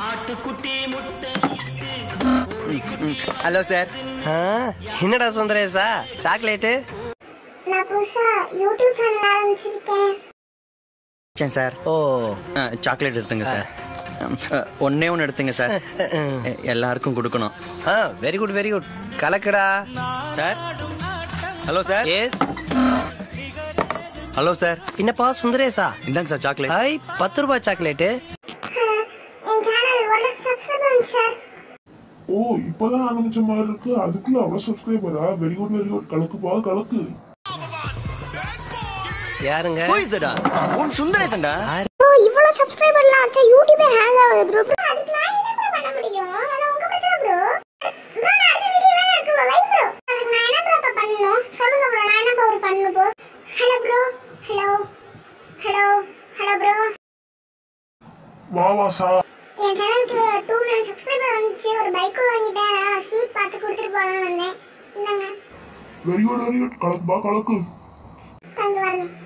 Hello sir ஆ, என்னடா சுந்தரேசா chocolate நான் புதுசா யூடியூப் சேனல் ஆரம்பிச்சிருக்கேன் சரி சார் ஓ சாக்லேட் எடுத்துங்க சார் அஹ், ஒண்ணே ஒன்று எடுத்துங்க சார் எ- எல்லாருக்கும் கொடுக்கணும் ஆ வெரி குட் வெரி குட் கலக்குடா sir hello sir yes hello sir என்னப்பா சுந்தரேசா இந்தாங்க சார் சாக்லேட் ஹாய் பத்து ரூபாய் சாக்லேட்டு என் சேனல் ஒரு லட்சம் சப்ஸ்கிரைபர் வந்து சார் ஓ இப்பதான் ஆரம்பிச்ச மாதிரி இருக்கு அதுக்குள்ள அவ்வளவு சப்ஸ்கிரைபரா வெரி குட் வெரி குட் கலக்குப்பா கலக்கு யாருங்க Who is that? உன் சுந்தரேசன்டா ப்ரோ இவ்வளவு சப்ஸ்கிரைபர்லாம் ஆச்சா யூடியூபே ஹேங் ஆகுது ப்ரோ ப்ரோ அதுக்கு நான் என்ன ப்ரோ பண்ண முடியும் அது உங்க பிரச்சனை ப்ரோ ப்ரோ நான் அடுத்த வீடியோ வேற இருக்கு ப்ரோ வை ப்ரோ அதுக்கு நான் என்ன ப்ரோ இப்ப பண்ணணும் சொல்லுங்க ப்ரோ நான் என்ன ப்ரோ பண்ணணும் bro hello bro hello hello hello bro வா வா சா என் சேனலுக்கு டூ மில்லியன் சப்ஸ்கிரைபர் வந்துச்சு ஒரு பைக்கும் வாங்கிட்டேன் ஸ்வீட் பார்த்து கொடுத்துட்டு போகலான்னு வந்தேன் இந்தாங்க வெரி குட் வெரி குட் கலக்குப்பா கலக்கு தேங்க்யூ வரணும்